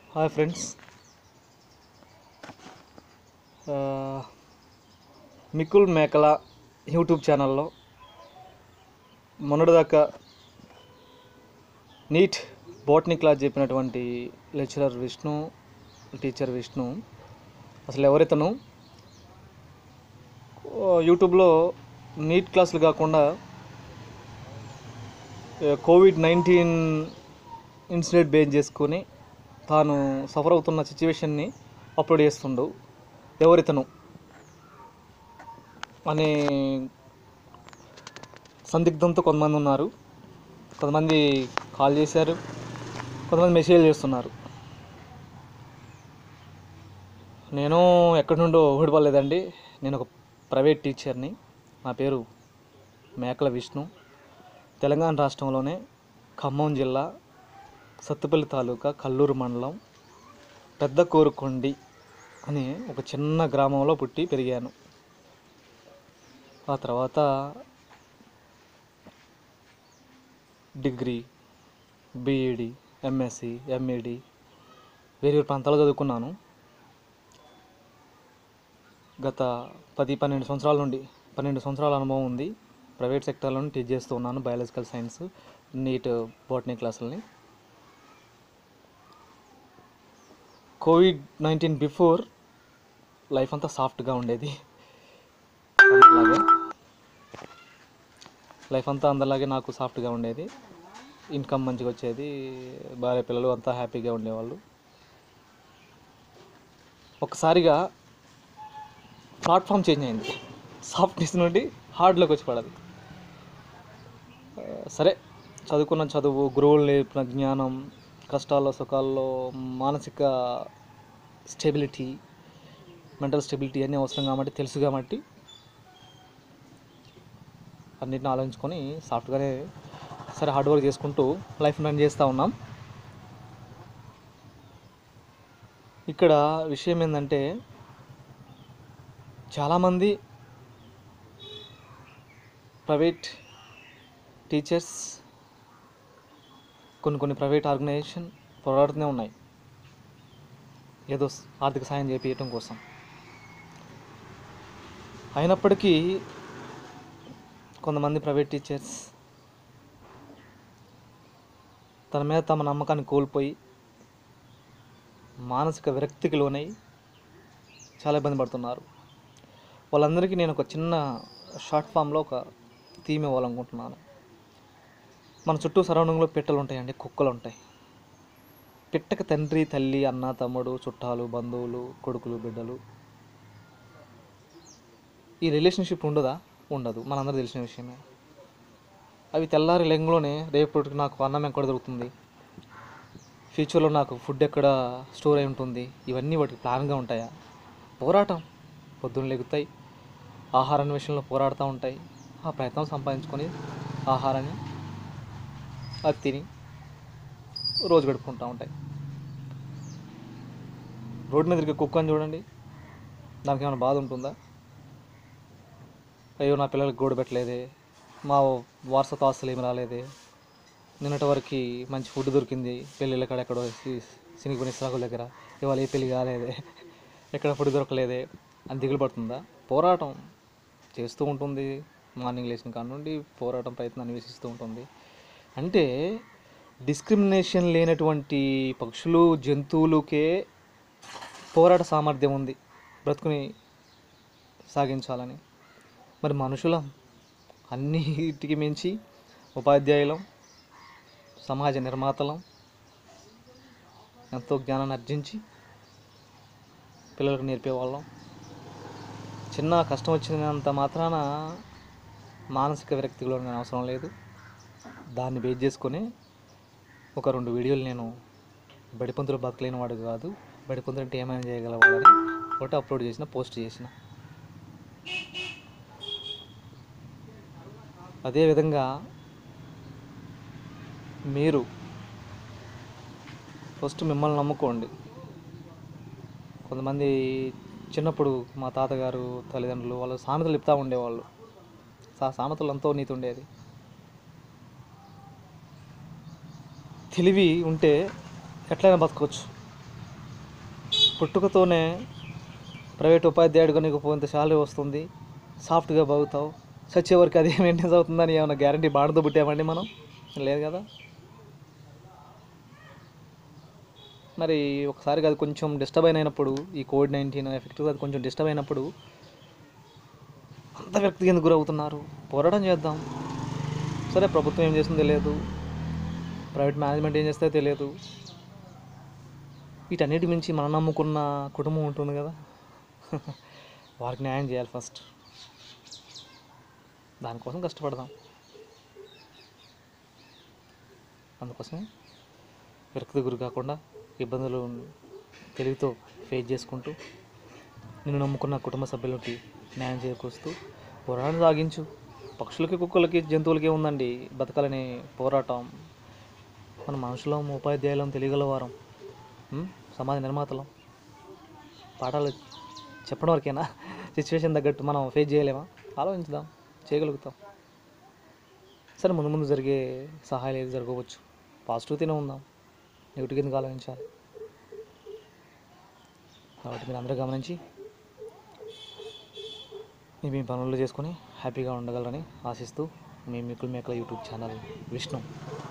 Hi friends మికుల్ మేకల YouTube ఛానల్లో మొన్నటిదాకా నీట్ బోటనీ క్లాస్ చెప్పినటువంటి లెక్చరర్ విష్ణు టీచర్ విష్ణు అసలు ఎవరితను ఓ, యూట్యూబ్లో నీట్ క్లాసులు కాకుండా ఏ, కోవిడ్ నైన్టీన్ ఇన్సిడెంట్ బేస్ చేసుకొని తాను సఫర్ అవుతున్న సిచ్యువేషన్ని అప్లోడ్ చేస్తుండు ఎవరితను అనే సందిగ్ధంతో కొంతమంది ఉన్నారు కొంతమంది కాల్ చేశారు కొంతమంది మెసేజ్ చేస్తున్నారు నేను ఎక్కడి నుండో ఊడిపడలేదండి నేను ఒక ప్రైవేట్ టీచర్ని నా పేరు మేకల విష్ణు తెలంగాణ రాష్ట్రంలోనే ఖమ్మం జిల్లా సత్తుపల్లి తాలూకా కల్లూరు మండలం పెద్ద కోరుకొండి అనే ఒక చిన్న గ్రామంలో పుట్టి పెరిగాను ఆ తర్వాత డిగ్రీ బీఈడి ఎంఎస్సి ఎంఈడి వేరే వేరే ప్రాంతాల్లో చదువుకున్నాను గత పది పన్నెండు సంవత్సరాల నుండి పన్నెండు సంవత్సరాల అనుభవం ఉంది ప్రైవేట్ సెక్టర్లో టీచ్ చేస్తూ ఉన్నాను బయాలజికల్ సైన్స్ నీట్ బోటనీ క్లాసులని కోవిడ్ నైన్టీన్ బిఫోర్ లైఫ్ అంతా సాఫ్ట్గా ఉండేది అందరిలాగే లైఫ్ అంతా అందరిలాగే నాకు సాఫ్ట్గా ఉండేది ఇన్కమ్ మంచిగా వచ్చేది భార్య పిల్లలు అంతా హ్యాపీగా ఉండేవాళ్ళు ఒకసారిగా ప్లాట్ఫామ్ చేంజ్ అయింది సాఫ్ట్నెస్ నుండి హార్డ్లోకి వచ్చి పడదు ఆ, సరే చదువుకున్న చదువు గురువులు నేర్పిన జ్ఞానం కష్టాల్లో సుఖాల్లో మానసిక స్టెబిలిటీ మెంటల్ స్టెబిలిటీ అన్నీ అవసరం కాబట్టి తెలుసు కాబట్టి అన్నిటిని ఆలోచించుకొని సాఫ్ట్గానే సరే హార్డ్ వర్క్ చేసుకుంటూ లైఫ్ రన్ చేస్తూ ఉన్నాం ఇక్కడ విషయం ఏంటంటే చాలామంది ప్రైవేట్ టీచర్స్ కొన్ని కొన్ని ప్రైవేట్ ఆర్గనైజేషన్ పోరాడుతూనే ఉన్నాయి ఏదో స్- ఆర్థిక సాయం చేపించడం కోసం అయినప్పటికీ కొంతమంది ప్రైవేట్ టీచర్స్ తన మీద తమ నమ్మకాన్ని కోల్పోయి మానసిక విరక్తికి లోనై చాలా ఇబ్బంది పడుతున్నారు వాళ్ళందరికీ నేను ఒక చిన్న షార్ట్ ఫామ్లో ఒక థీమ్ ఇవ్వాలనుకుంటున్నాను మన చుట్టూ సరౌండింగ్లో పిట్టలు ఉంటాయండి కుక్కలు ఉంటాయి పిట్టకి తండ్రి తల్లి అన్న తమ్ముడు చుట్టాలు బంధువులు కొడుకులు బిడ్డలు ఈ రిలేషన్షిప్ ఉండదా ఉండదు మనందరూ తెలిసిన విషయమే అవి తెల్లారి లెంగ్లోనే రేపటికి నాకు అన్నం ఎక్కడ దొరుకుతుంది ఫ్యూచర్లో నాకు ఫుడ్ ఎక్కడ స్టోర్ అయి ఉంటుంది ఇవన్నీ వాటికి ప్లాన్గా ఉంటాయా పోరాటం పొద్దున్న లెగుతాయి ఆహారాన్ని విషయంలో పోరాడుతూ ఉంటాయి ఆ ప్రయత్నం సంపాదించుకొని ఆహారాన్ని అది తిని రోజు గడుపుకుంటూ ఉంటాయి రోడ్డు మీద తిరిగే కుక్కని చూడండి దానికి ఏమైనా బాధ ఉంటుందా అయ్యో నా పిల్లలకి గోడు పెట్టలేదే మా వారసత్వ ఆస్తులు ఏమి రాలేదే నిన్నటి వరకు మంచి ఫుడ్ దొరికింది పెళ్ళిళ్ళ కాడ ఎక్కడో సి- సినిగిపోయిన ఇస్రాకుల దగ్గర ఇవాళ ఏ పెళ్ళి కాలేదే ఎక్కడ ఫుడ్ దొరకలేదే అని దిగులు పడుతుందా పోరాటం చేస్తూ ఉంటుంది మార్నింగ్ లేచిన కాడ నుండి పోరాటం ప్రయత్నం అన్వేషిస్తూ ఉంటుంది అంటే డిస్క్రిమినేషన్ లేనటువంటి పక్షులు జంతువులకే పోరాట సామర్థ్యం ఉంది బ్రతుకుని సాగించాలని మరి మనుషులం అన్నిటికి మించి ఉపాధ్యాయులం సమాజ నిర్మాతలం ఎంతో జ్ఞానాన్ని ఆర్జించి పిల్లలకు నేర్పేవాళ్ళం చిన్న కష్టం వచ్చినంత మాత్రాన మానసిక విరక్తిలో నేను అవసరం లేదు దాన్ని బేస్ చేసుకొని ఒక రెండు వీడియోలు నేను బడిపంతులు బతకలేని వాడు కాదు బడిపంతులు అంటే ఏమైనా చేయగలవాడని ఒకటి అప్లోడ్ చేసిన పోస్ట్ చేసిన అదేవిధంగా మీరు ఫస్ట్ మిమ్మల్ని నమ్ముకోండి కొంతమంది చిన్నప్పుడు మా తాతగారు తల్లిదండ్రులు వాళ్ళు సామెతలు చెప్తూ ఉండేవాళ్ళు ఆ సామెతలు ఎంతో నీతి ఉండేది తెలివి ఉంటే ఎట్లయినా బతకవచ్చు పుట్టుకతోనే ప్రైవేట్ ఉపాధ్యాయుడిగా నీకు పోయింత శాలరీ వస్తుంది సాఫ్ట్గా బాగుతావు చచ్చే వరకు అది మెయింటెన్స్ అవుతుందని ఏమైనా గ్యారంటీ బాడతో పుట్టామండి మనం లేదు కదా మరి ఒకసారి అది కొంచెం డిస్టర్బ్ అయినప్పుడు ఈ కోవిడ్ నైన్టీన్ ఎఫెక్ట్ అది కొంచెం డిస్టర్బ్ అయినప్పుడు అంత వ్యక్తికి ఎందుకు గురవుతున్నారు పోరాటం చేద్దాం సరే ప్రభుత్వం ఏం చేస్తుందో తెలియదు ప్రైవేట్ మేనేజ్మెంట్ ఏం చేస్తుందో తెలియదు వీటన్నిటి మించి మనం నమ్ముకున్న కుటుంబం ఉంటుంది కదా వారికి న్యాయం చేయాలి ఫస్ట్ దానికోసం కష్టపడదాం అందుకోసమే విరక్తి గురి కాకుండా ఇబ్బందులు తెలివితో ఫేస్ చేసుకుంటూ నిన్ను నమ్ముకున్న కుటుంబ సభ్యులకి న్యాయం చేకూరుస్తూ పోరాటం సాగించు పక్షులకి కుక్కలకి జంతువులకి ఉందండి బతకాలని పోరాటం మన మనుషులం ఉపాధ్యాయులం తెలియగలవారం ఉం? సమాజ నిర్మాతలం పాఠాలు చెప్పడం వరకేనా సిచ్యువేషన్ తగ్గట్టు మనం ఫేస్ చేయలేమా ఆలోచించుదాం చేయగలుగుతాం సరే ముందు ముందు జరిగే సహాయాలు ఏది జరగవచ్చు పాజిటివ్తోనే ఉందాం నెగిటివ్ ఎందుకు ఆలోచించాలి కాబట్టి మీరు అందరూ గమనించి మీ మీ పనులు చేసుకొని హ్యాపీగా ఉండగలరని ఆశిస్తూ మీ మిక్కులు మేకల యూట్యూబ్ ఛానల్ విష్ణు